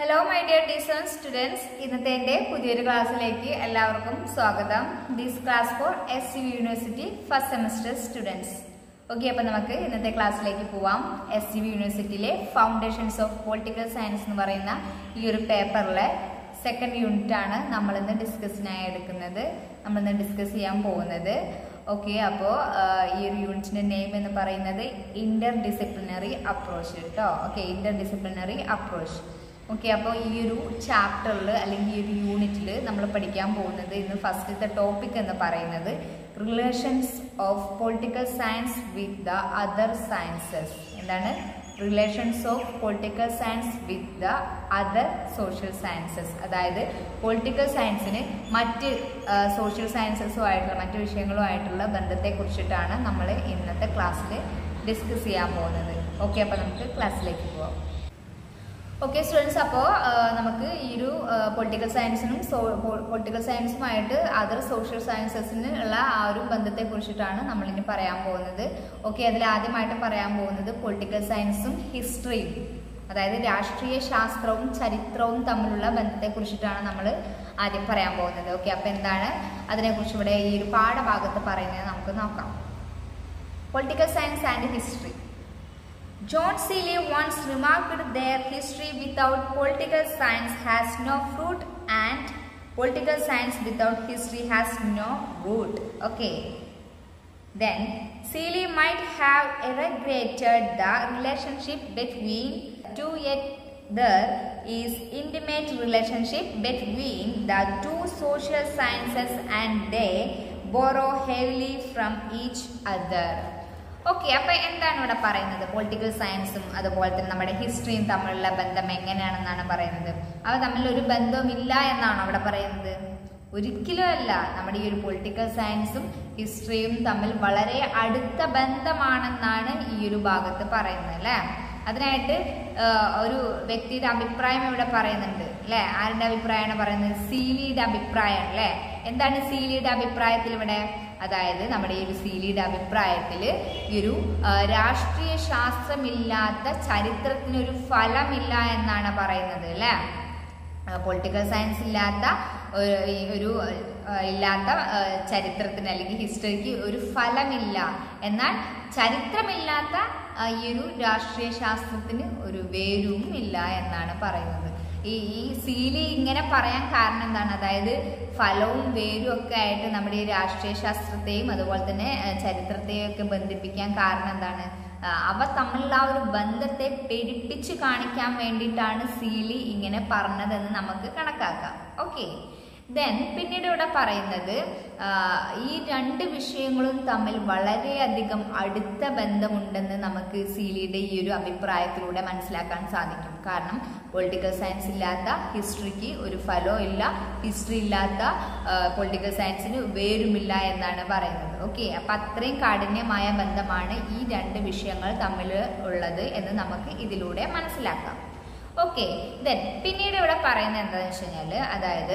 Hello my dear teachers students ഇന്നത്തെ എൻ്റെ പുതിയൊരു ക്ലാസ്സിലേക്ക് എല്ലാവർക്കും സ്വാഗതം this class for S C university first semester students okay അപ്പോൾ നമുക്ക് ഇന്നത്തെ ക്ലാസ്സിലേക്ക് പോവാം എസ് സി യൂണിവേഴ്സിറ്റിയിലെ ഫൗണ്ടേഷൻസ് ഓഫ് പൊളിറ്റിക്കൽ സയൻസ് എന്ന് പറയുന്ന ഈ ഒരു പേപ്പറിലെ സെക്കൻഡ് യൂണിറ്റ് ആണ് നമ്മളിന്ന് ഡിസ്കസിനായി എടുക്കുന്നത് നമ്മളിന്ന് ഡിസ്കസ് ചെയ്യാൻ പോകുന്നത് ഓക്കെ അപ്പോൾ ഈ ഒരു യൂണിറ്റിന്റെ നെയിം എന്ന് പറയുന്നത് ഇന്റർ ഡിസിപ്ലിനറി അപ്രോച്ച് കേട്ടോ okay interdisciplinary approach okay അപ്പോൾ ഈ ഒരു ചാപ്റ്ററിൽ അല്ലെങ്കിൽ ഈ ഒരു യൂണിറ്റിൽ നമ്മൾ പഠിക്കാൻ പോകുന്നത് ഇന്ന് ഫസ്റ്റത്തെ ടോപ്പിക് എന്ന് പറയുന്നത് relations of political science with the other sciences എന്താണ് relations of political science with the other social sciences അതായത് പൊളിറ്റിക്കൽ സയൻസിന് മറ്റ് സോഷ്യൽ സയൻസസുമായിട്ടുള്ള മറ്റ് വിഷയങ്ങളുമായിട്ടുള്ള ബന്ധത്തെക്കുറിച്ചിട്ടാണ് നമ്മൾ ഇന്നത്തെ ക്ലാസ്സിൽ ഡിസ്കസ് ചെയ്യാൻ പോകുന്നത് ഓക്കെ അപ്പോൾ നമുക്ക് ക്ലാസ്സിലേക്ക് പോവാം ഓക്കെ സ്റ്റുഡൻസ് അപ്പോൾ നമുക്ക് ഈ ഒരു പൊളിറ്റിക്കൽ സയൻസിനും പൊളിറ്റിക്കൽ സയൻസുമായിട്ട് അതർ സോഷ്യൽ സയൻസസിന് ഉള്ള ആ ഒരു ബന്ധത്തെ കുറിച്ചിട്ടാണ് നമ്മളിനി പറയാൻ പോകുന്നത് ഓക്കെ അതിൽ ആദ്യമായിട്ട് പറയാൻ പോകുന്നത് പൊളിറ്റിക്കൽ സയൻസും ഹിസ്റ്ററിയും അതായത് രാഷ്ട്രീയ ശാസ്ത്രവും ചരിത്രവും തമ്മിലുള്ള ബന്ധത്തെ കുറിച്ചിട്ടാണ് നമ്മൾ ആദ്യം പറയാൻ പോകുന്നത് ഓക്കെ അപ്പോൾ എന്താണ് അതിനെക്കുറിച്ച് ഇവിടെ ഈ ഒരു പാഠഭാഗത്ത് പറയുന്നത് നമുക്ക് നോക്കാം political science and history John Seeley once remarked their history without political science has no fruit and political science without history has no root. Okay. Then Seeley might have irrigated the relationship between two yet there is intimate relationship between the two social sciences and they borrow heavily from each other. Okay അപ്പൊ എന്താണ് ഇവിടെ പറയുന്നത് political സയൻസും അതുപോലെ തന്നെ നമ്മുടെ ഹിസ്റ്ററിയും തമ്മിലുള്ള ബന്ധം എങ്ങനെയാണെന്നാണ് പറയുന്നത് അവ തമ്മിൽ ഒരു ബന്ധവുമില്ല എന്നാണ് അവിടെ പറയുന്നത് ഒരിക്കലും അല്ല നമ്മുടെ ഈ ഒരു പൊളിറ്റിക്കൽ സയൻസും ഹിസ്റ്ററിയും തമ്മിൽ വളരെ അടുത്ത ബന്ധമാണെന്നാണ് ഈ ഒരു ഭാഗത്ത് പറയുന്നത് അല്ലേ അതിനായിട്ട് ഒരു വ്യക്തിയുടെ അഭിപ്രായം ഇവിടെ പറയുന്നുണ്ട് അല്ലെ ആരുടെ അഭിപ്രായമാണ് പറയുന്നത് സീലിയുടെ അഭിപ്രായം അല്ലെ എന്താണ് സീലിയുടെ അഭിപ്രായത്തിൽ ഇവിടെ അതായത് നമ്മുടെ ഈ ഒരു സീലിയുടെ അഭിപ്രായത്തിൽ ഈ ഒരു രാഷ്ട്രീയ ശാസ്ത്രമില്ലാത്ത ചരിത്രത്തിനൊരു ഫലമില്ല എന്നാണ് പറയുന്നത് അല്ലേ പൊളിറ്റിക്കൽ സയൻസ് ഇല്ലാത്ത ഒരു ഇല്ലാത്ത ചരിത്രത്തിന് അല്ലെങ്കിൽ ഹിസ്റ്ററിക്ക് ഒരു ഫലമില്ല എന്നാൽ ചരിത്രമില്ലാത്ത ഈ ഒരു രാഷ്ട്രീയ ശാസ്ത്രത്തിന് ഒരു വേരും ഇല്ല എന്നാണ് പറയുന്നത് ഈ ഈ സീലി ഇങ്ങനെ പറയാൻ കാരണം എന്താണ് അതായത് ഫലവും വേരും ഒക്കെ ആയിട്ട് നമ്മുടെ ഈ രാഷ്ട്രീയ ശാസ്ത്രത്തെയും അതുപോലെ തന്നെ ചരിത്രത്തെയും ഒക്കെ ബന്ധിപ്പിക്കാൻ കാരണം എന്താണ് അവ തമ്മിലുള്ള ആ ഒരു ബന്ധത്തെ പെരുപ്പിച്ച് കാണിക്കാൻ വേണ്ടിയിട്ടാണ് സീലി ഇങ്ങനെ പറഞ്ഞതെന്ന് നമുക്ക് കണക്കാക്കാം ഓക്കെ ദെൻ പിന്നീട് ഇവിടെ പറയുന്നത് ഈ രണ്ട് വിഷയങ്ങളും തമ്മിൽ വളരെയധികം അടുത്ത ബന്ധമുണ്ടെന്ന് നമുക്ക് സീലിയുടെ ഈ ഒരു അഭിപ്രായത്തിലൂടെ മനസ്സിലാക്കാൻ സാധിക്കും കാരണം പൊളിറ്റിക്കൽ സയൻസ് ഇല്ലാത്ത ഹിസ്റ്ററിക്ക് ഒരു ഫലവും ഇല്ല ഹിസ്റ്ററി ഇല്ലാത്ത പൊളിറ്റിക്കൽ സയൻസിന് വേരുമില്ല എന്നാണ് പറയുന്നത് ഓക്കെ അപ്പം അത്രയും കാഠിന്യമായ ബന്ധമാണ് ഈ രണ്ട് വിഷയങ്ങൾ തമ്മിൽ ഉള്ളത് എന്ന് നമുക്ക് ഇതിലൂടെ മനസ്സിലാക്കാം ഓക്കെ ദെൻ പിന്നീട് ഇവിടെ പറയുന്നത് എന്താണെന്ന് വെച്ച് കഴിഞ്ഞാൽ അതായത്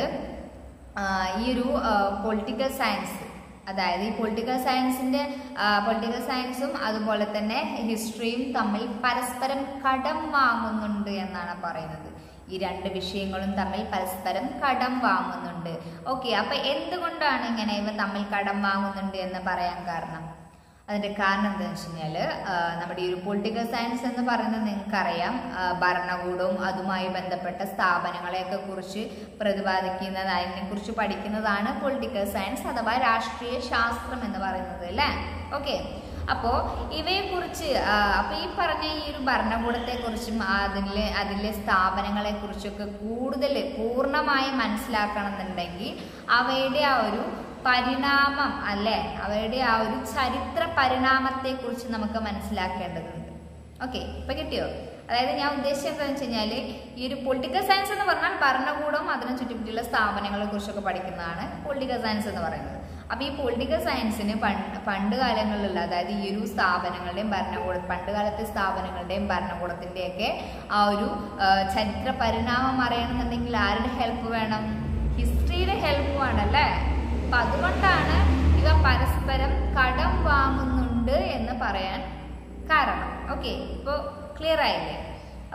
ഈ ഒരു പൊളിറ്റിക്കൽ സയൻസ് അതായത് ഈ പൊളിറ്റിക്കൽ സയൻസിന്റെ പൊളിറ്റിക്കൽ സയൻസും അതുപോലെ തന്നെ ഹിസ്റ്ററിയും തമ്മിൽ പരസ്പരം കടം വാങ്ങുന്നുണ്ട് എന്നാണ് പറയുന്നത് ഈ രണ്ട് വിഷയങ്ങളും തമ്മിൽ പരസ്പരം കടം വാങ്ങുന്നുണ്ട് ഓക്കെ അപ്പൊ എന്തുകൊണ്ടാണ് ഇങ്ങനെ ഇവ തമ്മിൽ കടം വാങ്ങുന്നുണ്ട് എന്ന് പറയാൻ കാരണം അതിന്റെ കാരണം എന്താണെന്ന് വെച്ച് കഴിഞ്ഞാൽ നമ്മുടെ ഈ ഒരു പൊളിറ്റിക്കൽ സയൻസ് എന്ന് പറയുന്നത് നിങ്ങൾക്കറിയാം ഭരണകൂടവും അതുമായി ബന്ധപ്പെട്ട സ്ഥാപനങ്ങളെയൊക്കെ കുറിച്ച് പ്രതിപാദിക്കുന്നത് അതിനെ കുറിച്ച് പഠിക്കുന്നതാണ് പൊളിറ്റിക്കൽ സയൻസ് അഥവാ രാഷ്ട്രീയ ശാസ്ത്രം എന്ന് പറയുന്നത് അല്ലേ ഓക്കെ അപ്പോൾ ഇവയെക്കുറിച്ച് അപ്പോൾ ഈ പറഞ്ഞ ഈ ഒരു ഭരണകൂടത്തെക്കുറിച്ചും അതിലെ അതിലെ സ്ഥാപനങ്ങളെ കുറിച്ചൊക്കെ കൂടുതൽ പൂർണ്ണമായി മനസ്സിലാക്കണം എന്നുണ്ടെങ്കിൽ അവയുടെ ആ ഒരു പരിണാമം അല്ലെ അവരുടെ ആ ഒരു ചരിത്ര പരിണാമത്തെ കുറിച്ച് നമുക്ക് മനസ്സിലാക്കേണ്ടതുണ്ട് ഓക്കെ ഇപ്പൊ കിട്ടിയോ അതായത് ഞാൻ ഉദ്ദേശിച്ചത് എന്താണെന്ന് വെച്ച് കഴിഞ്ഞാൽ ഈ ഒരു പൊളിറ്റിക്കൽ സയൻസ് എന്ന് പറഞ്ഞാൽ ഭരണകൂടം അതിനെ ചുറ്റിപ്പറ്റിയുള്ള സ്ഥാപനങ്ങളെ കുറിച്ചൊക്കെ പഠിക്കുന്നതാണ് പൊളിറ്റിക്കൽ സയൻസ് എന്ന് പറയുന്നത് അപ്പൊ ഈ പൊളിറ്റിക്കൽ സയൻസിന് പണ്ട് പണ്ട് കാലങ്ങളിലുള്ള അതായത് ഈ ഒരു സ്ഥാപനങ്ങളുടെയും ഭരണകൂട പണ്ട് കാലത്തെ സ്ഥാപനങ്ങളുടെയും ഭരണകൂടത്തിന്റെയൊക്കെ ആ ഒരു ചരിത്ര പരിണാമം അറിയണമെന്നുണ്ടെങ്കിൽ ആരുടെ ഹെൽപ്പ് വേണം ഹിസ്റ്ററിയുടെ ഹെൽപ്പ് വേണമല്ലേ അപ്പൊ അതുകൊണ്ടാണ് ഇവ പരസ്പരം കടം വാങ്ങുന്നുണ്ട് എന്ന് പറയാൻ കാരണം ഓക്കെ ഇപ്പോൾ ക്ലിയർ ആയില്ലേ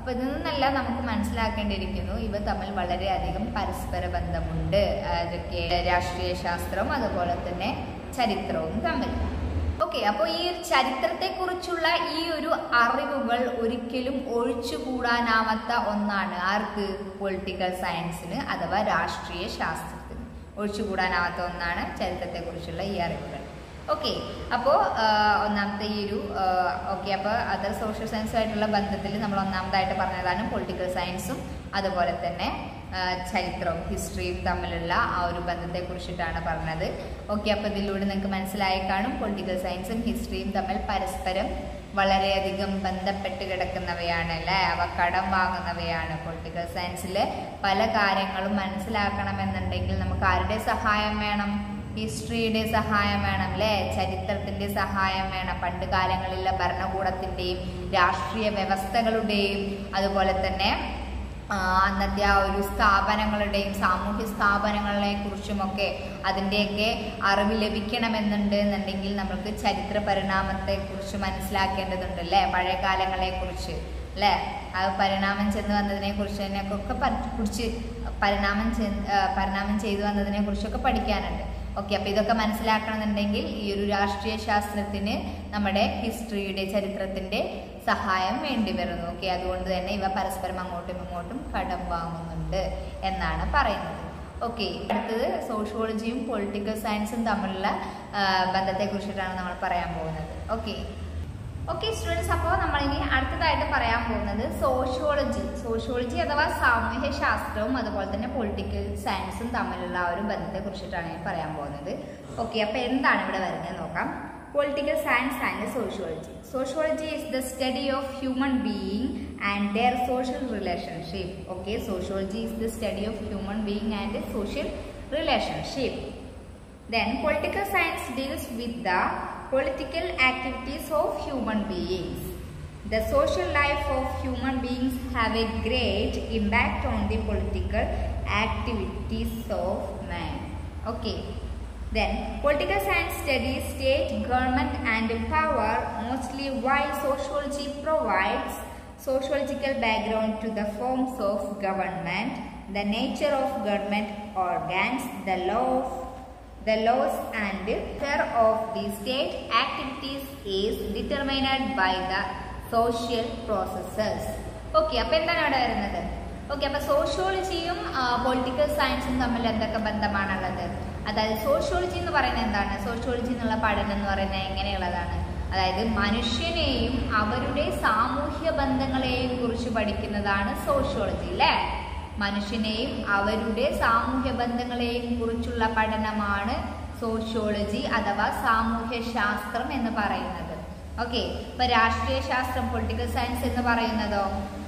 അപ്പൊ ഇതിൽ നിന്നെല്ലാം നമുക്ക് മനസ്സിലാക്കേണ്ടിയിരിക്കുന്നു ഇവ തമ്മിൽ വളരെയധികം പരസ്പര ബന്ധമുണ്ട് അതൊക്കെ രാഷ്ട്രീയ ശാസ്ത്രവും അതുപോലെ തന്നെ ചരിത്രവും തമ്മിൽ ഓക്കെ അപ്പോൾ ഈ ഒരു ചരിത്രത്തെക്കുറിച്ചുള്ള ഈ ഒരു അറിവുകൾ ഒരിക്കലും ഒഴിച്ചുകൂടാനാവാത്ത ഒന്നാണ് ആർക്ക് പൊളിറ്റിക്കൽ സയൻസിന് അഥവാ രാഷ്ട്രീയ ശാസ്ത്രത്തിന് ഒഴിച്ചുകൂടാനാവാത്ത ഒന്നാണ് ചരിത്രത്തെക്കുറിച്ചുള്ള ഈ അറിവുകൾ ഓക്കെ അപ്പോൾ ഒന്നാമത്തെ ഈ ഒരു ഓക്കെ അപ്പോൾ അതർ സോഷ്യൽ സയൻസുമായിട്ടുള്ള ബന്ധത്തിൽ നമ്മൾ ഒന്നാമതായിട്ട് പറഞ്ഞതാണ് പൊളിറ്റിക്കൽ സയൻസും അതുപോലെ തന്നെ ആ, ചരിത്രവും ഹിസ്റ്ററിയും തമ്മിലുള്ള ആ ഒരു ബന്ധത്തെ കുറിച്ചിട്ടാണ് പറഞ്ഞത് ഓക്കെ അപ്പോൾ ഇതിലൂടെ നിങ്ങൾക്ക് മനസ്സിലായി കാണും പൊളിറ്റിക്കൽ സയൻസും ഹിസ്റ്ററിയും തമ്മിൽ പരസ്പരം വളരെയധികം ബന്ധപ്പെട്ട് കിടക്കുന്നവയാണ് അല്ലേ അവ കടം വാങ്ങുന്നവയാണ് പൊളിറ്റിക്കൽ സയൻസിലെ പല കാര്യങ്ങളും മനസ്സിലാക്കണമെന്നുണ്ടെങ്കിൽ നമുക്ക് ആരുടെ സഹായം വേണം ഹിസ്റ്ററിയുടെ സഹായം വേണം അല്ലേ ചരിത്രത്തിന്റെ സഹായം വേണം പണ്ട് കാലങ്ങളിലെ ഭരണകൂടത്തിന്റെയും രാഷ്ട്രീയ വ്യവസ്ഥകളുടെയും അതുപോലെ തന്നെ ആ, അന്നത്തെ ആ ഒരു സ്ഥാപനങ്ങളുടെയും സാമൂഹ്യ സ്ഥാപനങ്ങളെ കുറിച്ചുമൊക്കെ അതിൻ്റെയൊക്കെ അറിവ് ലഭിക്കണമെന്നുണ്ട് എന്നുണ്ടെങ്കിൽ നമുക്ക് ചരിത്ര പരിണാമത്തെ കുറിച്ച് മനസ്സിലാക്കേണ്ടതുണ്ട് അല്ലേ പഴയ കാലങ്ങളെ കുറിച്ച് അല്ലേ അത് പരിണാമം ചെന്ന് വന്നതിനെ കുറിച്ച് ഒക്കെ കുറിച്ച് പരിണാമം ചെ- ആ, പരിണാമം ചെയ്തു വന്നതിനെ കുറിച്ചൊക്കെ പഠിക്കാനുണ്ട് ഓക്കെ അപ്പൊ ഇതൊക്കെ മനസ്സിലാക്കണമെന്നുണ്ടെങ്കിൽ ഈ ഒരു രാഷ്ട്രീയ ശാസ്ത്രത്തിന് നമ്മുടെ ഹിസ്റ്ററിയുടെ ചരിത്രത്തിന്റെ സഹായം വേണ്ടി വരുന്നു ഓക്കെ അതുകൊണ്ട് തന്നെ ഇവ പരസ്പരം അങ്ങോട്ടും ഇങ്ങോട്ടും കടം വാങ്ങുന്നുണ്ട് എന്നാണ് പറയുന്നത് ഓക്കെ അടുത്തത് സോഷ്യോളജിയും പൊളിറ്റിക്കൽ സയൻസും തമ്മിലുള്ള ആ, ബന്ധത്തെ കുറിച്ചിട്ടാണ് നമ്മൾ പറയാൻ പോകുന്നത് ഓക്കെ ഓക്കെ സ്റ്റുഡൻസ് അപ്പോൾ നമ്മൾ ഇനി അടുത്തതായിട്ട് പറയാൻ പോകുന്നത് സോഷ്യോളജി സോഷ്യോളജി അഥവാ സാമൂഹ്യ ശാസ്ത്രവും അതുപോലെ തന്നെ പൊളിറ്റിക്കൽ സയൻസും തമ്മിലുള്ള ആ ഒരു ബന്ധത്തെ കുറിച്ചിട്ടാണ് ഞാൻ പറയാൻ പോകുന്നത് ഓക്കെ അപ്പോൾ എന്താണ് ഇവിടെ വരുന്നത് നോക്കാം political science and sociology sociology is the study of human being and their social relationship okay sociology is the study of human being and social relationship Then political science deals with the political activities of human beings. The social life of human beings have a great impact on the political activities of man. Okay. Then political science studies state government and power mostly while sociology provides sociological background to the forms of government, the nature of government organs, the law of the laws and nature of the state activities is determined by the social processes. Okay അപ്പൊ എന്താണ് അവിടെ വരുന്നത് okay അപ്പൊ സോഷ്യോളജിയും political സയൻസും തമ്മിൽ എന്തൊക്കെ ബന്ധമാണുള്ളത് അതായത് sociology എന്ന് പറയുന്നത് എന്താണ് സോഷ്യോളജി എന്നുള്ള പഠനം എന്ന് പറയുന്നത് എങ്ങനെയുള്ളതാണ് അതായത് മനുഷ്യനെയും അവരുടെ സാമൂഹ്യ ബന്ധങ്ങളെയും കുറിച്ച് പഠിക്കുന്നതാണ് സോഷ്യോളജി അല്ലേ മനുഷ്യനെയും അവരുടെ സാമൂഹ്യ ബന്ധങ്ങളെയും കുറിച്ചുള്ള പഠനമാണ് സോഷ്യോളജി അഥവാ സാമൂഹ്യ ശാസ്ത്രം എന്ന് പറയുന്നത് ഓക്കെ ഇപ്പൊ രാഷ്ട്രീയ ശാസ്ത്രം പൊളിറ്റിക്കൽ സയൻസ് എന്ന് പറയുന്നതോ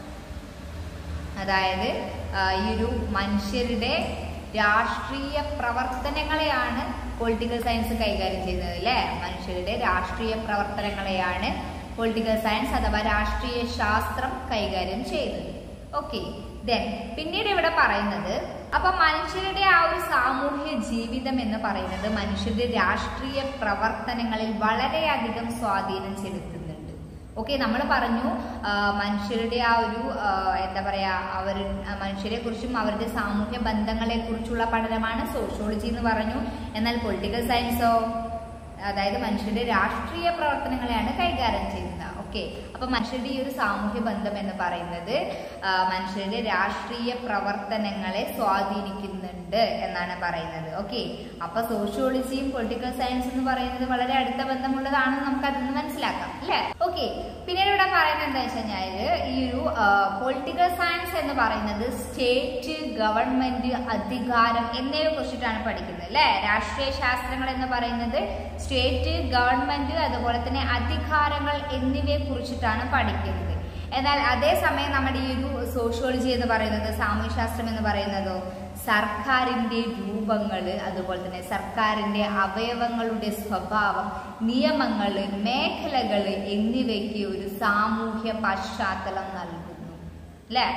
അതായത് ആ, ഈ ഒരു മനുഷ്യരുടെ രാഷ്ട്രീയ പ്രവർത്തനങ്ങളെയാണ് പൊളിറ്റിക്കൽ സയൻസ് കൈകാര്യം ചെയ്യുന്നത് അല്ലേ മനുഷ്യരുടെ രാഷ്ട്രീയ പ്രവർത്തനങ്ങളെയാണ് പൊളിറ്റിക്കൽ സയൻസ് അഥവാ രാഷ്ട്രീയ ശാസ്ത്രം കൈകാര്യം ചെയ്യുന്നത് ഓക്കെ ദെൻ പിന്നീട് ഇവിടെ പറയുന്നത് അപ്പൊ മനുഷ്യരുടെ ആ ഒരു സാമൂഹ്യ ജീവിതം എന്ന് പറയുന്നത് മനുഷ്യരുടെ രാഷ്ട്രീയ പ്രവർത്തനങ്ങളിൽ വളരെയധികം സ്വാധീനം ചെലുത്തുന്നുണ്ട് ഓക്കെ നമ്മൾ പറഞ്ഞു ആ, മനുഷ്യരുടെ ആ ഒരു ആ, എന്താ പറയാ അവർ മനുഷ്യരെ കുറിച്ചും അവരുടെ സാമൂഹ്യ ബന്ധങ്ങളെ കുറിച്ചുള്ള പഠനമാണ് സോഷ്യോളജി എന്ന് പറഞ്ഞു എന്നാൽ പൊളിറ്റിക്കൽ സയൻസോ അതായത് മനുഷ്യരുടെ രാഷ്ട്രീയ പ്രവർത്തനങ്ങളെയാണ് കൈകാര്യം ചെയ്യുന്നത് ഓക്കെ അപ്പൊ മനുഷ്യരുടെ ഈ ഒരു സാമൂഹ്യ ബന്ധം എന്ന് പറയുന്നത് ആ, മനുഷ്യരുടെ രാഷ്ട്രീയ പ്രവർത്തനങ്ങളെ സ്വാധീനിക്കുന്നുണ്ട് എന്നാണ് പറയുന്നത് ഓക്കെ അപ്പൊ സോഷ്യോളജിയും പൊളിറ്റിക്കൽ സയൻസ് എന്ന് പറയുന്നത് വളരെ അടുത്ത ബന്ധമുള്ളതാണെന്ന് നമുക്ക് അതിൽ നിന്ന് മനസ്സിലാക്കാം അല്ലെ ഓക്കെ പിന്നീട് ഇവിടെ പറയുന്നത് എന്താ വെച്ച് കഴിഞ്ഞാല് ഈ ഒരു പൊളിറ്റിക്കൽ സയൻസ് എന്ന് പറയുന്നത് സ്റ്റേറ്റ് ഗവൺമെന്റ് അധികാരം എന്നിവയെ കുറിച്ചിട്ടാണ് പഠിക്കുന്നത് അല്ലെ രാഷ്ട്രീയ ശാസ്ത്രങ്ങൾ എന്ന് പറയുന്നത് സ്റ്റേറ്റ് ഗവൺമെന്റ് അതുപോലെ തന്നെ അധികാരങ്ങൾ എന്നിവയെ കുറിച്ചിട്ടാണ് പഠിക്കുന്നത് എന്നാൽ അതേസമയം നമ്മുടെ ഈ ഒരു സോഷ്യോളജി എന്ന് പറയുന്നത് സാമൂഹ്യശാസ്ത്രം എന്ന് പറയുന്നതോ സർക്കാരിന്റെ രൂപങ്ങൾ അതുപോലെ തന്നെ സർക്കാരിന്റെ അവയവങ്ങളുടെ സ്വഭാവം നിയമങ്ങൾ മേഖലകൾ എന്നിവയ്ക്ക് ഒരു സാമൂഹ്യ പശ്ചാത്തലം നൽകുന്നു അല്ലേ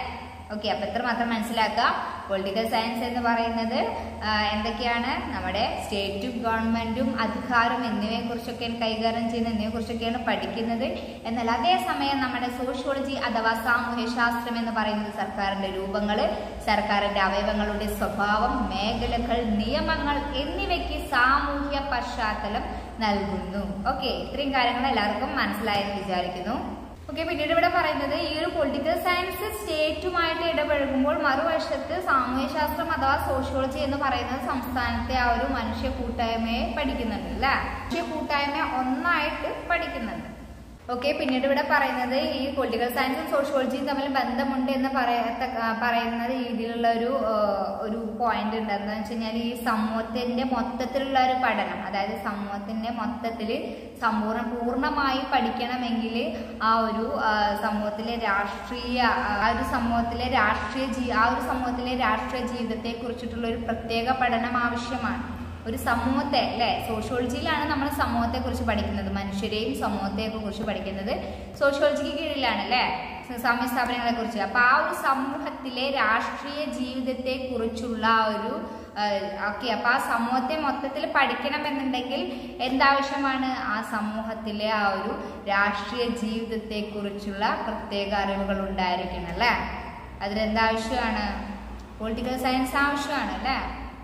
ഓക്കെ അപ്പൊ എത്ര മാത്രം മനസ്സിലാക്കുക പൊളിറ്റിക്കൽ സയൻസ് എന്ന് പറയുന്നത് ആ, എന്തൊക്കെയാണ് നമ്മുടെ സ്റ്റേറ്റും ഗവൺമെന്റും അധികാരം എന്നിവയെ കുറിച്ചൊക്കെയാണ് കൈകാര്യം ചെയ്യുന്നത് എന്നിവയെ കുറിച്ചൊക്കെയാണ് പഠിക്കുന്നത് എന്നാൽ അതേസമയം നമ്മുടെ സോഷ്യോളജി അഥവാ സാമൂഹ്യ ശാസ്ത്രം എന്ന് പറയുന്നത് സർക്കാരിന്റെ രൂപങ്ങൾ സർക്കാരിന്റെ അവയവങ്ങളുടെ സ്വഭാവം മേഖലകൾ നിയമങ്ങൾ എന്നിവയ്ക്ക് സാമൂഹ്യ പശ്ചാത്തലം നൽകുന്നു ഓക്കെ ഇത്രയും കാര്യങ്ങൾ എല്ലാവർക്കും മനസ്സിലായെന്ന് വിചാരിക്കുന്നു ഓക്കെ പിന്നീട് ഇവിടെ പറയുന്നത് ഈ ഒരു പൊളിറ്റിക്കൽ സയൻസ് സ്റ്റേറ്റുമായിട്ട് ഇടപഴകുമ്പോൾ മറുവശത്ത് സാമൂഹ്യശാസ്ത്രം അഥവാ സോഷ്യോളജി എന്ന് പറയുന്നത് സംസ്ഥാനത്തെ ആ ഒരു മനുഷ്യ കൂട്ടായ്മയെ പഠിക്കുന്നുണ്ട് അല്ലെ മനുഷ്യ കൂട്ടായ്മ ഒന്നായിട്ട് പഠിക്കുന്നുണ്ട് ഓക്കെ പിന്നീട് ഇവിടെ പറയുന്നത് ഈ പൊളിറ്റിക്കൽ സയൻസും സോഷ്യോളജിയും തമ്മിൽ ബന്ധമുണ്ട് എന്ന് പറയത്ത ആ, പറയുന്ന രീതിയിലുള്ള ഒരു ആ, ഒരു പോയിന്റ് ഉണ്ട് എന്താണെന്ന് വെച്ച് കഴിഞ്ഞാൽ ഈ സമൂഹത്തിന്റെ മൊത്തത്തിലുള്ള ഒരു പഠനം അതായത് സമൂഹത്തിന്റെ മൊത്തത്തിൽ സമ്പൂർണ്ണ പൂർണ്ണമായി പഠിക്കണമെങ്കിൽ ആ ഒരു ആ, സമൂഹത്തിലെ രാഷ്ട്രീയ ആ ഒരു സമൂഹത്തിലെ രാഷ്ട്രീയ ജീ ആ ഒരു സമൂഹത്തിലെ രാഷ്ട്രീയ ജീവിതത്തെ കുറിച്ചിട്ടുള്ള ഒരു പ്രത്യേക പഠനം ആവശ്യമാണ് ഒരു സമൂഹത്തെ അല്ലെ സോഷ്യോളജിയിലാണ് നമ്മൾ സമൂഹത്തെ കുറിച്ച് പഠിക്കുന്നത് മനുഷ്യരെയും സമൂഹത്തെയൊക്കെ കുറിച്ച് പഠിക്കുന്നത് സോഷ്യോളജിക്ക് കീഴിലാണ് അല്ലെ സാമ്യ സ്ഥാപനങ്ങളെ കുറിച്ച് അപ്പൊ ആ ഒരു സമൂഹത്തിലെ രാഷ്ട്രീയ ജീവിതത്തെ കുറിച്ചുള്ള ആ ഒരു ഓക്കെ അപ്പൊ ആ സമൂഹത്തെ മൊത്തത്തിൽ പഠിക്കണമെന്നുണ്ടെങ്കിൽ എന്താവശ്യമാണ് ആ സമൂഹത്തിലെ ആ ഒരു രാഷ്ട്രീയ ജീവിതത്തെ കുറിച്ചുള്ള പ്രത്യേക അറിവുകൾ ഉണ്ടായിരിക്കണം അല്ലെ അതിനെന്താവശ്യമാണ് പൊളിറ്റിക്കൽ സയൻസ് ആവശ്യമാണ് അല്ലേ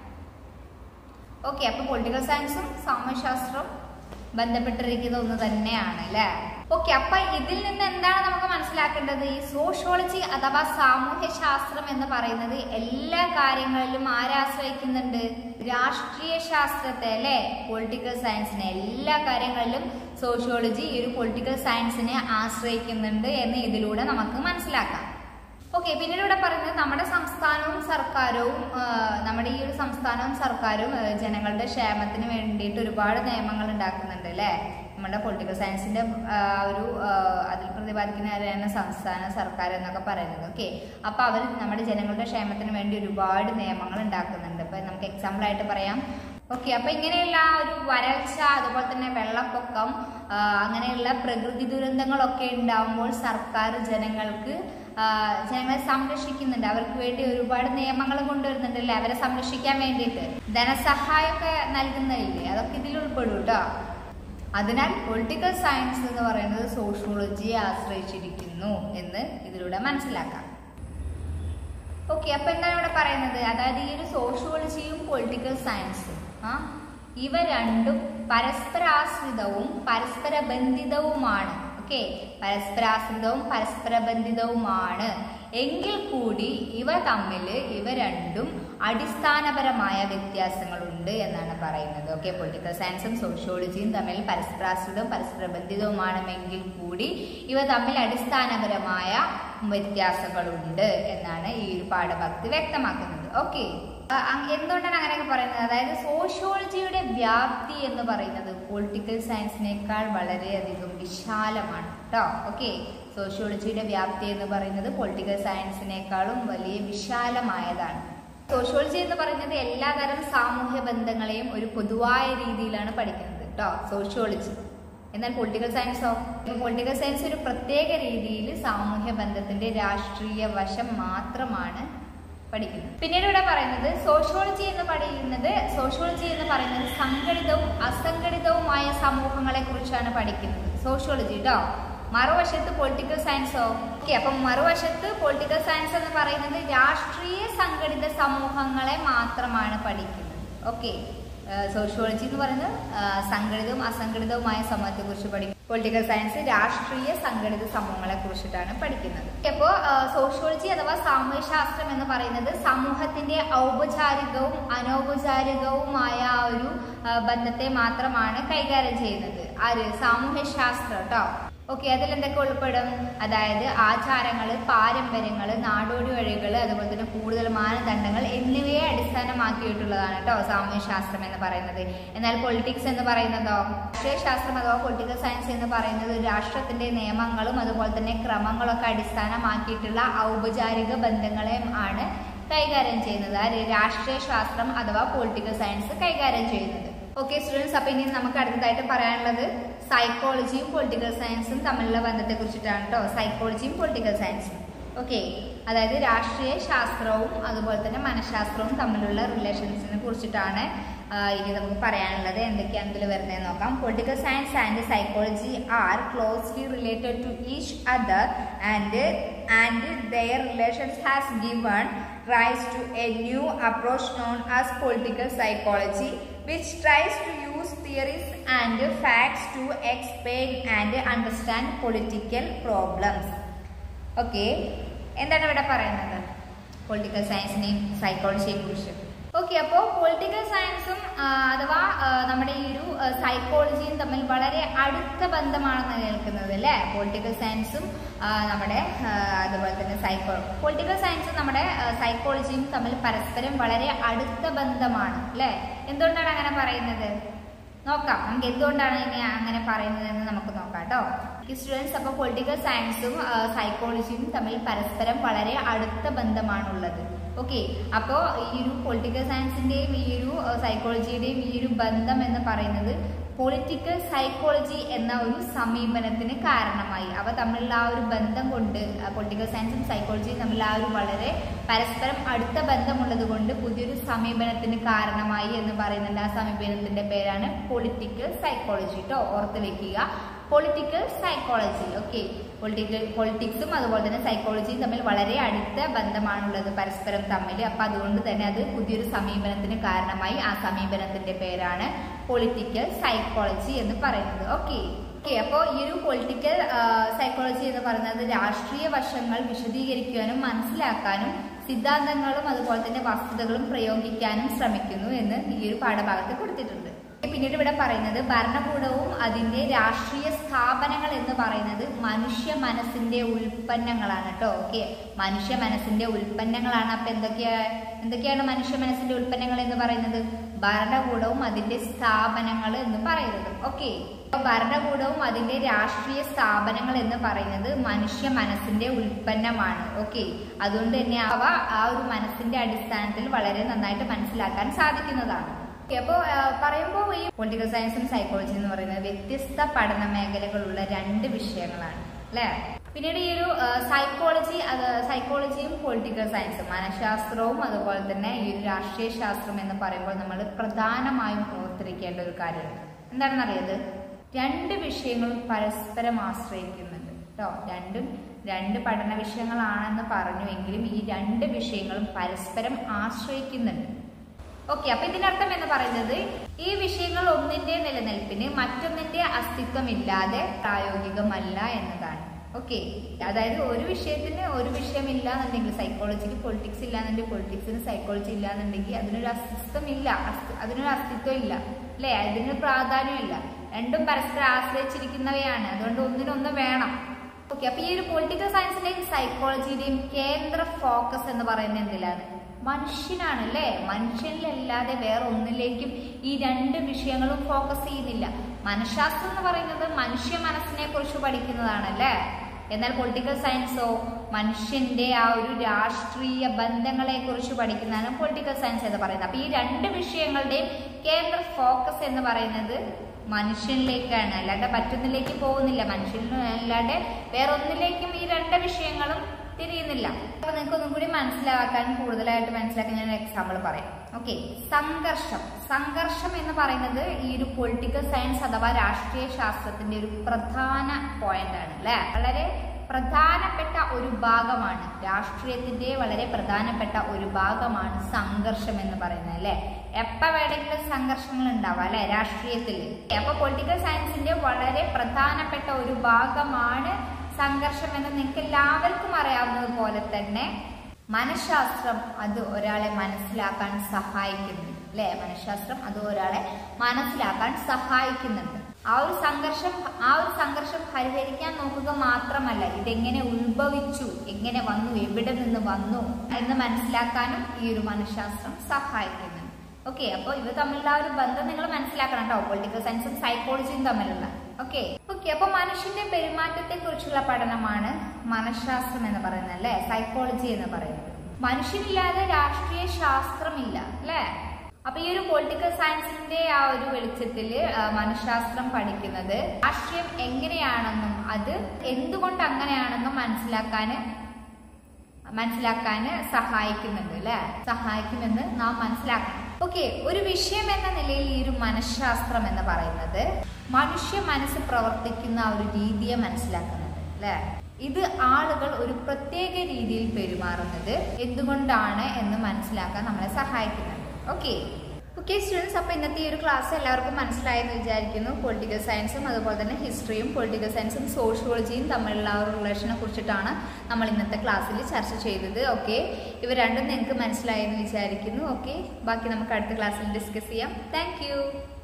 ഓക്കെ അപ്പൊ പൊളിറ്റിക്കൽ സയൻസും സാമൂഹ്യശാസ്ത്രവും ബന്ധപ്പെട്ടിരിക്കുന്ന ഒന്ന് തന്നെയാണ് അല്ലേ ഓക്കെ അപ്പൊ ഇതിൽ നിന്ന് എന്താണ് നമുക്ക് മനസ്സിലാക്കേണ്ടത് ഈ സോഷ്യോളജി അഥവാ സാമൂഹ്യ ശാസ്ത്രം എന്ന് പറയുന്നത് എല്ലാ കാര്യങ്ങളിലും ആരാശ്രയിക്കുന്നുണ്ട് രാഷ്ട്രീയ ശാസ്ത്രത്തെ അല്ലെ പൊളിറ്റിക്കൽ സയൻസിനെ എല്ലാ കാര്യങ്ങളിലും സോഷ്യോളജി ഈ ഒരു പൊളിറ്റിക്കൽ സയൻസിനെ ആശ്രയിക്കുന്നുണ്ട് എന്ന് ഇതിലൂടെ നമുക്ക് മനസ്സിലാക്കാം ഓക്കെ പിന്നീട് ഇവിടെ പറയുന്നത് നമ്മുടെ സംസ്ഥാനവും സർക്കാരും ആ, നമ്മുടെ ഈ ഒരു സംസ്ഥാനവും സർക്കാരും ആ, ജനങ്ങളുടെ ക്ഷേമത്തിന് വേണ്ടിയിട്ട് ഒരുപാട് നിയമങ്ങൾ ഉണ്ടാക്കുന്നുണ്ട് അല്ലേ നമ്മുടെ പൊളിറ്റിക്കൽ സയൻസിന്റെ ആ, ഒരു ആ, അതിൽ പ്രതിപാദിക്കുന്നവരാണ് സംസ്ഥാന സർക്കാർ എന്നൊക്കെ പറയുന്നത് ഓക്കെ അപ്പൊ അവർ നമ്മുടെ ജനങ്ങളുടെ ക്ഷേമത്തിന് വേണ്ടി ഒരുപാട് നിയമങ്ങൾ ഉണ്ടാക്കുന്നുണ്ട് ഇപ്പൊ നമുക്ക് എക്സാമ്പിൾ ആയിട്ട് പറയാം ഓക്കെ അപ്പൊ ഇങ്ങനെയുള്ള ആ ഒരു വരൾച്ച അതുപോലെ തന്നെ വെള്ളപ്പൊക്കം ആ, അങ്ങനെയുള്ള പ്രകൃതി ദുരന്തങ്ങളൊക്കെ ഉണ്ടാവുമ്പോൾ സർക്കാർ ജനങ്ങൾക്ക് ആ, ജനങ്ങളെ സംരക്ഷിക്കുന്നുണ്ട് അവർക്ക് വേണ്ടി ഒരുപാട് നിയമങ്ങൾ കൊണ്ടുവരുന്നുണ്ട് അല്ലേ അവരെ സംരക്ഷിക്കാൻ വേണ്ടിയിട്ട് ധനസഹായമൊക്കെ നൽകുന്നില്ലേ അതൊക്കെ ഇതിൽ ഉൾപ്പെടും കേട്ടോ അതിനാൽ പൊളിറ്റിക്കൽ സയൻസ് എന്ന് പറയുന്നത് സോഷ്യോളജിയെ ആശ്രയിച്ചിരിക്കുന്നു എന്ന് ഇതിലൂടെ മനസ്സിലാക്കാം ഓക്കെ അപ്പൊ എന്താണ് ഇവിടെ പറയുന്നത് അതായത് ഈ ഒരു സോഷ്യോളജിയും പൊളിറ്റിക്കൽ സയൻസും ആ ഇവ രണ്ടും പരസ്പരാശ്രിതവും പരസ്പര ബന്ധിതവുമാണ് ഓക്കെ പരസ്പരാശ്രിതവും പരസ്പര ബന്ധിതവുമാണ് എങ്കിൽ കൂടി ഇവ തമ്മിൽ ഇവ രണ്ടും അടിസ്ഥാനപരമായ വ്യത്യാസങ്ങളുണ്ട് എന്നാണ് പറയുന്നത് ഓക്കെ പൊളിറ്റിക്കൽ സയൻസും സോഷ്യോളജിയും തമ്മിൽ പരസ്പരാശ്രിതവും പരസ്പര ബന്ധിതവുമാണെങ്കിൽ കൂടി ഇവ തമ്മിൽ അടിസ്ഥാനപരമായ വ്യത്യാസങ്ങളുണ്ട് എന്നാണ് ഈ ഒരു പാഠഭാഗത്ത് വ്യക്തമാക്കുന്നത് ഓക്കെ എന്തുകൊണ്ടാണ് അങ്ങനെയൊക്കെ പറയുന്നത് അതായത് സോഷ്യോളജിയുടെ വ്യാപ്തി എന്ന് പറയുന്നത് പൊളിറ്റിക്കൽ സയൻസിനേക്കാൾ വളരെയധികം വിശാലമാണ് കേട്ടോ ഓക്കെ സോഷ്യോളജിയുടെ വ്യാപ്തി എന്ന് പറയുന്നത് പൊളിറ്റിക്കൽ സയൻസിനേക്കാളും വലിയ വിശാലമായതാണ് സോഷ്യോളജി എന്ന് പറയുന്നത് എല്ലാതരം സാമൂഹ്യ ബന്ധങ്ങളെയും ഒരു പൊതുവായ രീതിയിലാണ് പഠിക്കുന്നത് കേട്ടോ സോഷ്യോളജി എന്നാൽ പൊളിറ്റിക്കൽ സയൻസോ പൊളിറ്റിക്കൽ സയൻസ് ഒരു പ്രത്യേക രീതിയിൽ സാമൂഹ്യ ബന്ധത്തിന്റെ രാഷ്ട്രീയ വശം മാത്രമാണ് പഠിക്കുന്നത് പിന്നീട് ഇവിടെ പറയുന്നത് സോഷ്യോളജി എന്ന് പറയുന്നത് സോഷ്യോളജി എന്ന് പറയുന്നത് സംഘടിതവും അസംഘടിതവുമായ സമൂഹങ്ങളെ കുറിച്ചാണ് പഠിക്കുന്നത് സോഷ്യോളജി കേട്ടോ മറുവശത്ത് പൊളിറ്റിക്കൽ സയൻസോ ഓക്കെ അപ്പം മറുവശത്ത് പൊളിറ്റിക്കൽ സയൻസ് എന്ന് പറയുന്നത് രാഷ്ട്രീയ സംഘടിത സമൂഹങ്ങളെ മാത്രമാണ് പഠിക്കുന്നത് ഓക്കെ സോഷ്യോളജി എന്ന് പറയുന്നത് ആ, സംഘടിതവും അസംഘടിതവുമായ സമൂഹത്തെ കുറിച്ച് പഠിക്കും പൊളിറ്റിക്കൽ സയൻസ് രാഷ്ട്രീയ സംഘടിത സമൂഹങ്ങളെ കുറിച്ചിട്ടാണ് പഠിക്കുന്നത് അപ്പോൾ സോഷ്യോളജി അഥവാ സാമൂഹ്യശാസ്ത്രം എന്ന് പറയുന്നത് സമൂഹത്തിന്റെ ഔപചാരികവും അനൗപചാരികവുമായ ആ ഒരു ആ, ബന്ധത്തെ മാത്രമാണ് കൈകാര്യം ചെയ്യുന്നത് ആര് സാമൂഹ്യശാസ്ത്രം കേട്ടോ ഓക്കെ അതിൽ എന്തൊക്കെ ഉൾപ്പെടും അതായത് ആചാരങ്ങൾ പാരമ്പര്യങ്ങൾ നാടോടി വഴികൾ അതുപോലെ തന്നെ കൂടുതൽ മാനദണ്ഡങ്ങൾ എന്നിവയെ അടിസ്ഥാനമാക്കിയിട്ടുള്ളതാണ് കേട്ടോ സാമൂഹ്യശാസ്ത്രം എന്ന് പറയുന്നത് എന്നാൽ പൊളിറ്റിക്സ് എന്ന് പറയുന്നതോ രാഷ്ട്രീയ ശാസ്ത്രം അഥവാ പൊളിറ്റിക്കൽ സയൻസ് എന്ന് പറയുന്നത് ഒരു രാഷ്ട്രത്തിന്റെ നിയമങ്ങളും അതുപോലെ തന്നെ ക്രമങ്ങളൊക്കെ അടിസ്ഥാനമാക്കിയിട്ടുള്ള ഔപചാരിക ബന്ധങ്ങളെയും ആണ് കൈകാര്യം ചെയ്യുന്നത് ആര് രാഷ്ട്രീയ ശാസ്ത്രം അഥവാ പൊളിറ്റിക്കൽ സയൻസ് കൈകാര്യം ചെയ്യുന്നത് ഓക്കെ സ്റ്റുഡൻസ് അപ്പൊ ഇനി നമുക്ക് അടുത്തതായിട്ട് പറയാനുള്ളത് സൈക്കോളജിയും പൊളിറ്റിക്കൽ സയൻസും തമ്മിലുള്ള ബന്ധത്തെ കുറിച്ചിട്ടാണ് കേട്ടോ സൈക്കോളജിയും പൊളിറ്റിക്കൽ സയൻസും ഓക്കെ അതായത് രാഷ്ട്രീയ ശാസ്ത്രവും അതുപോലെ തന്നെ മനഃശാസ്ത്രവും തമ്മിലുള്ള റിലേഷൻസിനെ കുറിച്ചിട്ടാണ് ആ, ഇനി നമുക്ക് പറയാനുള്ളത് എന്തൊക്കെയാണ് ഇതിൽ വരുന്നത് നോക്കാം political science and psychology are closely related to each other and and their relations has given rise to a new approach known as political psychology which tries to use theories and facts to explain and understand political problems okay എന്താണ് ഇവിടെ പറയുന്നത് political സയൻസിനെയും സൈക്കോളജിയെയും കുറിച്ച് okay അപ്പോൾ political സയൻസും ആ, അഥവാ ആ, നമ്മുടെ ഈ ഒരു ആ, സൈക്കോളജിയും തമ്മിൽ വളരെ അടുത്ത ബന്ധമാണ് നിലനിൽക്കുന്നത് അല്ലേ പൊളിറ്റിക്കൽ സയൻസും ആ, നമ്മുടെ ആ, അതുപോലെ തന്നെ സൈക്കോ പൊളിറ്റിക്കൽ സയൻസും നമ്മുടെ ആ, സൈക്കോളജിയും തമ്മിൽ പരസ്പരം വളരെ അടുത്ത ബന്ധമാണ് അല്ലേ എന്തുകൊണ്ടാണ് അങ്ങനെ പറയുന്നത് നോക്കാം നമുക്ക് എന്തുകൊണ്ടാണ് ഇനി അങ്ങനെ പറയുന്നതെന്ന് നമുക്ക് നോക്കാം കേട്ടോ ഈ സ്റ്റുഡൻസ് അപ്പോൾ പൊളിറ്റിക്കൽ സയൻസും സൈക്കോളജിയും തമ്മിൽ പരസ്പരം വളരെ അടുത്ത ബന്ധമാണുള്ളത് ഓക്കെ അപ്പോൾ ഈ ഒരു പൊളിറ്റിക്കൽ സയൻസിന്റെയും ഈ ഒരു സൈക്കോളജിയുടെയും ഈ ഒരു ബന്ധം എന്ന് പറയുന്നത് പൊളിറ്റിക്കൽ സൈക്കോളജി എന്ന ഒരു സമീപനത്തിന് കാരണമായി അവ തമ്മിലുള്ള ആ ഒരു ബന്ധം കൊണ്ട് പൊളിറ്റിക്കൽ സയൻസും സൈക്കോളജിയും തമ്മിൽ ആ ഒരു വളരെ പരസ്പരം അടുത്ത ബന്ധമുള്ളത് കൊണ്ട് പുതിയൊരു സമീപനത്തിന് കാരണമായി എന്ന് പറയുന്നുണ്ട് ആ സമീപനത്തിന്റെ പേരാണ് പൊളിറ്റിക്കൽ സൈക്കോളജി കേട്ടോ ഓർത്ത് വെക്കുക പൊളിറ്റിക്കൽ സൈക്കോളജി ഓക്കെ പൊളിറ്റിക്കൽ പൊളിറ്റിക്സും അതുപോലെ തന്നെ സൈക്കോളജിയും തമ്മിൽ വളരെ അടുത്ത ബന്ധമാണുള്ളത് പരസ്പരം തമ്മിൽ അപ്പൊ അതുകൊണ്ട് തന്നെ അത് പുതിയൊരു സമീപനത്തിന് കാരണമായി ആ സമീപനത്തിന്റെ പേരാണ് പൊളിറ്റിക്കൽ സൈക്കോളജി എന്ന് പറയുന്നത് ഓക്കെ ഓക്കെ അപ്പോൾ ഈ ഒരു പൊളിറ്റിക്കൽ സൈക്കോളജി എന്ന് പറയുന്നത് രാഷ്ട്രീയ വശങ്ങൾ വിശദീകരിക്കാനും മനസ്സിലാക്കാനും സിദ്ധാന്തങ്ങളും അതുപോലെ തന്നെ വസ്തുതകളും പ്രയോഗിക്കാനും ശ്രമിക്കുന്നു എന്ന് ഈ ഒരു പാഠഭാഗത്ത് കൊടുത്തിട്ടുണ്ട് പിന്നീട് ഇവിടെ പറയുന്നത് ഭരണകൂടവും അതിന്റെ രാഷ്ട്രീയ സ്ഥാപനങ്ങൾ എന്ന് പറയുന്നത് മനുഷ്യ മനസ്സിന്റെ ഉൽപ്പന്നങ്ങളാണ് കേട്ടോ ഓക്കെ മനുഷ്യ മനസ്സിന്റെ ഉൽപ്പന്നങ്ങളാണ് അപ്പൊ എന്തൊക്കെയാ എന്തൊക്കെയാണ് മനുഷ്യ മനസ്സിന്റെ ഉൽപ്പന്നങ്ങൾ എന്ന് പറയുന്നത് ഭരണകൂടവും അതിന്റെ സ്ഥാപനങ്ങൾ എന്ന് പറയുന്നത് ഓക്കെ ഭരണകൂടവും അതിന്റെ രാഷ്ട്രീയ സ്ഥാപനങ്ങൾ എന്ന് പറയുന്നത് മനുഷ്യ മനസ്സിന്റെ ഉൽപ്പന്നമാണ് ഓക്കെ അതുകൊണ്ട് തന്നെ അവ ആ ഒരു മനസ്സിന്റെ അടിസ്ഥാനത്തിൽ വളരെ നന്നായിട്ട് മനസ്സിലാക്കാൻ സാധിക്കുന്നതാണ് അപ്പോൾ പറയുമ്പോൾ ഈ പൊളിറ്റിക്കൽ സയൻസും സൈക്കോളജി എന്ന് പറയുന്നത് വ്യത്യസ്ത പഠന മേഖലകളുള്ള രണ്ട് വിഷയങ്ങളാണ് അല്ലേ പിന്നീട് ഈ ഒരു സൈക്കോളജി അത് സൈക്കോളജിയും പൊളിറ്റിക്കൽ സയൻസും മനഃശാസ്ത്രവും അതുപോലെ തന്നെ ഈ ഒരു രാഷ്ട്രീയ ശാസ്ത്രം എന്ന് പറയുമ്പോൾ നമ്മൾ പ്രധാനമായും ഓർത്തിരിക്കേണ്ട ഒരു കാര്യമുണ്ട് എന്താണെന്ന് അറിയത് രണ്ട് വിഷയങ്ങളും പരസ്പരം ആശ്രയിക്കുന്നുണ്ട് കേട്ടോ രണ്ടും രണ്ട് പഠന വിഷയങ്ങളാണെന്ന് പറഞ്ഞുവെങ്കിലും ഈ രണ്ട് വിഷയങ്ങളും പരസ്പരം ആശ്രയിക്കുന്നുണ്ട് ഓക്കെ അപ്പൊ ഇതിനർത്ഥം എന്ന് പറയുന്നത് ഈ വിഷയങ്ങൾ ഒന്നിന്റെ നിലനിൽപ്പിന് മറ്റൊന്നിന്റെ അസ്തിത്വമില്ലാതെ പ്രായോഗികമല്ല എന്നതാണ് ഓക്കെ അതായത് ഒരു വിഷയത്തിന് ഒരു വിഷയം ഇല്ല എന്നുണ്ടെങ്കിൽ സൈക്കോളജിക്ക് പൊളിറ്റിക്സ് ഇല്ല എന്നുണ്ടെങ്കിൽ പൊളിറ്റിക്സിന് സൈക്കോളജി ഇല്ല എന്നുണ്ടെങ്കിൽ അതിനൊരു അസ്തിത്വം ഇല്ല അസ്തി- അതിനൊരു അസ്തിത്വം ഇല്ല അല്ലെ അതിന് പ്രാധാന്യമില്ല രണ്ടും പരസ്പരം ആശ്രയിച്ചിരിക്കുന്നവയാണ് അതുകൊണ്ട് ഒന്നിനൊന്ന് വേണം ഓക്കെ അപ്പൊ ഈ ഒരു പൊളിറ്റിക്കൽ സയൻസിന്റെയും സൈക്കോളജിയുടെയും കേന്ദ്ര ഫോക്കസ് എന്ന് പറയുന്നത് എന്തിലാണ് മനുഷ്യനാണ് അല്ലേ മനുഷ്യനിലല്ലാതെ വേറെ ഒന്നിലേക്കും ഈ രണ്ട് വിഷയങ്ങളും ഫോക്കസ് ചെയ്യുന്നില്ല മനഃശാസ്ത്രം എന്ന് പറയുന്നത് മനുഷ്യ മനസ്സിനെ കുറിച്ച് പഠിക്കുന്നതാണ് അല്ലേ എന്നാൽ പൊളിറ്റിക്കൽ സയൻസോ മനുഷ്യന്റെ ആ ഒരു രാഷ്ട്രീയ ബന്ധങ്ങളെ കുറിച്ച് പഠിക്കുന്നതാണ് പൊളിറ്റിക്കൽ സയൻസ് എന്ന് പറയുന്നത് അപ്പൊ ഈ രണ്ട് വിഷയങ്ങളുടെയും കേന്ദ്ര ഫോക്കസ് എന്ന് പറയുന്നത് മനുഷ്യനിലേക്കാണ് അല്ലാണ്ട് മറ്റൊന്നിലേക്ക് പോകുന്നില്ല മനുഷ്യനിൽ അല്ലാണ്ട് വേറെ ഒന്നിലേക്കും ഈ രണ്ട് വിഷയങ്ങളും തിരിയുന്നില്ല അപ്പൊ നിങ്ങൾക്ക് ഒന്നും കൂടി മനസ്സിലാക്കാൻ കൂടുതലായിട്ട് മനസ്സിലാക്കാൻ ഞാൻ എക്സാമ്പിൾ പറയാം ഓക്കെ സംഘർഷം സംഘർഷം എന്ന് പറയുന്നത് ഈ ഒരു പൊളിറ്റിക്കൽ സയൻസ് അഥവാ രാഷ്ട്രീയ ശാസ്ത്രത്തിന്റെ ഒരു പ്രധാന പോയിന്റ് ആണ് അല്ലെ വളരെ പ്രധാനപ്പെട്ട ഒരു ഭാഗമാണ് രാഷ്ട്രീയത്തിന്റെ വളരെ പ്രധാനപ്പെട്ട ഒരു ഭാഗമാണ് സംഘർഷം എന്ന് പറയുന്നത് അല്ലെ എപ്പ വേണമെങ്കിലും സംഘർഷങ്ങൾ ഉണ്ടാവാം അല്ലെ രാഷ്ട്രീയത്തിൽ അപ്പൊ പൊളിറ്റിക്കൽ സയൻസിന്റെ വളരെ പ്രധാനപ്പെട്ട ഒരു ഭാഗമാണ് സംഘർഷം എന്ന് നിങ്ങൾക്ക് എല്ലാവർക്കും അറിയാവുന്നത് പോലെ തന്നെ മനഃശാസ്ത്രം അത് ഒരാളെ മനസ്സിലാക്കാൻ സഹായിക്കുന്നുണ്ട് അല്ലെ മനഃശാസ്ത്രം അത് ഒരാളെ മനസ്സിലാക്കാൻ സഹായിക്കുന്നുണ്ട് ആ ഒരു സംഘർഷം ആ ഒരു സംഘർഷം പരിഹരിക്കാൻ നോക്കുക മാത്രമല്ല ഇതെങ്ങനെ ഉത്ഭവിച്ചു എങ്ങനെ വന്നു എവിടെ നിന്ന് വന്നു എന്ന് മനസ്സിലാക്കാനും ഈ ഒരു മനഃശാസ്ത്രം സഹായിക്കുന്നുണ്ട് ഓക്കെ അപ്പോൾ ഇവ തമ്മിലുള്ള ആ ഒരു ബന്ധം നിങ്ങൾ മനസ്സിലാക്കണം കേട്ടോ പൊളിറ്റിക്കൽ സയൻസും സൈക്കോളജിയും തമ്മിലുള്ള ഓക്കെ ഓക്കെ അപ്പൊ മനുഷ്യന്റെ പെരുമാറ്റത്തെ കുറിച്ചുള്ള പഠനമാണ് മനഃശാസ്ത്രം എന്ന് പറയുന്നത് അല്ലെ സൈക്കോളജി എന്ന് പറയുന്നത് മനുഷ്യനില്ലാതെ രാഷ്ട്രീയ ശാസ്ത്രമില്ല അല്ലെ അപ്പൊ ഈ ഒരു പൊളിറ്റിക്കൽ സയൻസിന്റെ ആ ഒരു വെളിച്ചത്തിൽ മനഃശാസ്ത്രം പഠിക്കുന്നത് രാഷ്ട്രീയം എങ്ങനെയാണെന്നും അത് എന്തുകൊണ്ട് അങ്ങനെയാണെന്നും മനസ്സിലാക്കാൻ മനസ്സിലാക്കാൻ സഹായിക്കുന്നുണ്ട് അല്ലെ സഹായിക്കുമെന്ന് നാം മനസ്സിലാക്കണം ഓക്കെ ഒരു വിഷയം എന്ന നിലയിൽ ഈ ഒരു മനഃശാസ്ത്രം എന്ന് പറയുന്നത് മനുഷ്യ മനസ്സ് പ്രവർത്തിക്കുന്ന ആ ഒരു രീതിയെ മനസ്സിലാക്കുന്നുണ്ട് അല്ലെ ഇത് ആളുകൾ ഒരു പ്രത്യേക രീതിയിൽ പെരുമാറുന്നത് എന്തുകൊണ്ടാണ് എന്ന് മനസ്സിലാക്കാൻ നമ്മളെ സഹായിക്കുന്നുണ്ട് ഓക്കെ ഓക്കെ സ്റ്റുഡൻസ് അപ്പോൾ ഇന്നത്തെ ഈ ഒരു ക്ലാസ് എല്ലാവർക്കും മനസ്സിലായെന്ന് വിചാരിക്കുന്നു പൊളിറ്റിക്കൽ സയൻസും അതുപോലെ തന്നെ ഹിസ്റ്ററിയും പൊളിറ്റിക്കൽ സയൻസും സോഷ്യോളജിയും തമ്മിലുള്ള ആ ഒരു റിലേഷനെ കുറിച്ചിട്ടാണ് നമ്മൾ ഇന്നത്തെ ക്ലാസ്സിൽ ചർച്ച ചെയ്തത് ഓക്കെ ഇവ രണ്ടും നിങ്ങൾക്ക് മനസ്സിലായെന്ന് വിചാരിക്കുന്നു ഓക്കെ ബാക്കി നമുക്ക് അടുത്ത ക്ലാസ്സിൽ ഡിസ്കസ് ചെയ്യാം താങ്ക്